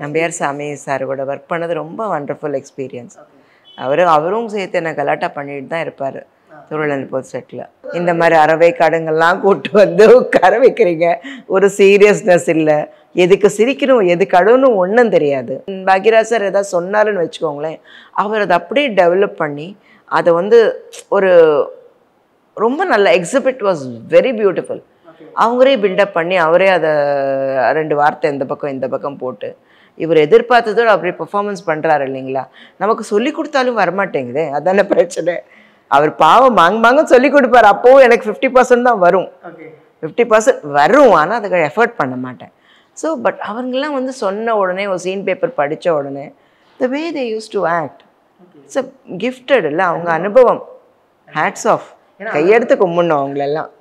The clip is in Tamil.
நம்பியார் சாமி சார் கூட ஒர்க் பண்ணது ரொம்ப வண்டர்ஃபுல் எக்ஸ்பீரியன்ஸ் அவர் அவரும் சேர்த்து என்ன கலாட்டா பண்ணிட்டு தான் இருப்பார் திருவள்ளன்போர் செட்டில் இந்த மாதிரி அறவை காடுங்கள்லாம் கூட்டு வந்து உட்கார வைக்கிறீங்க ஒரு சீரியஸ்னஸ் இல்லை எதுக்கு சிரிக்கணும் எதுக்கு அழுணும் ஒன்றும் தெரியாது பாக்யராஜ் சார் ஏதாவது சொன்னாருன்னு வச்சுக்கோங்களேன் அவர் அதை அப்படியே டெவலப் பண்ணி அதை வந்து ஒரு ரொம்ப நல்ல எக்ஸிபிட் வாஸ் வெரி பியூட்டிஃபுல் அவங்களே பில்டப் பண்ணி அவரே அதை ரெண்டு வார்த்தை இந்த பக்கம் இந்த பக்கம் போட்டு இவர் எதிர்பார்த்ததோட அப்படி பெர்ஃபார்மன்ஸ் பண்ணுறாரு இல்லைங்களா நமக்கு சொல்லி கொடுத்தாலும் வரமாட்டேங்குதே அதானே பிரச்சனை அவர் பாவம் மாங்க மாங்க சொல்லி கொடுப்பாரு அப்போவும் எனக்கு ஃபிஃப்டி பர்சன்ட் தான் வரும் ஃபிஃப்டி பர்சன்ட் வரும் ஆனால் அதுக்கு எஃபர்ட் பண்ண மாட்டேன் ஸோ பட் அவங்கெல்லாம் வந்து சொன்ன உடனே ஒரு சீன் பேப்பர் படித்த உடனே the way they used to act it's a gifted இல்லை அவங்க அனுபவம் ஹேட்ஸ் ஆஃப் கையெடுத்து கும்பிடணும் அவங்களெல்லாம்